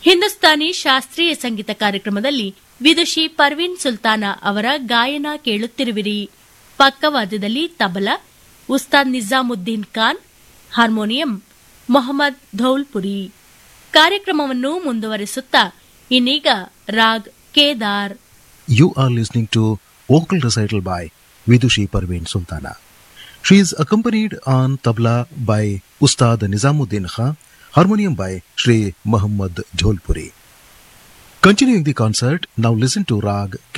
ಹಿಂದೂಸ್ತಾನಿ ಶಾಸ್ತ್ರೀಯ ಸಂಗೀತ ಕಾರ್ಯಕ್ರಮದಲ್ಲಿ ವಿದುಷಿ ಪರ್ವೀನ್ ಸುಲ್ತಾನ ಅವರ ಗಾಯನ ಕೇಳುತ್ತಿರುವಿರಿ ಪಕ್ಕವಾದ್ಯದಲ್ಲಿ ತಬಲಾ ಉಸ್ತಾದ್ ನಿಜಾಮುದ್ದೀನ್ ಖಾನ್ ಹಾರ್ಮೋನಿಯಂ ಮೊಹಮ್ಮದ್ ಧೌಲ್ಪುರಿ ಕಾರ್ಯಕ್ರಮವನ್ನು ಮುಂದುವರಿಸುತ್ತಾ ಇನ್ನೀಗ raag Kedar You are listening to vocal recital by Vidushi Parveen Sultana. She is accompanied on tabla by Ustad Nizamuddin Khan, harmonium by Sri Muhammad Jholpuri. Continuing the concert, now listen to Rag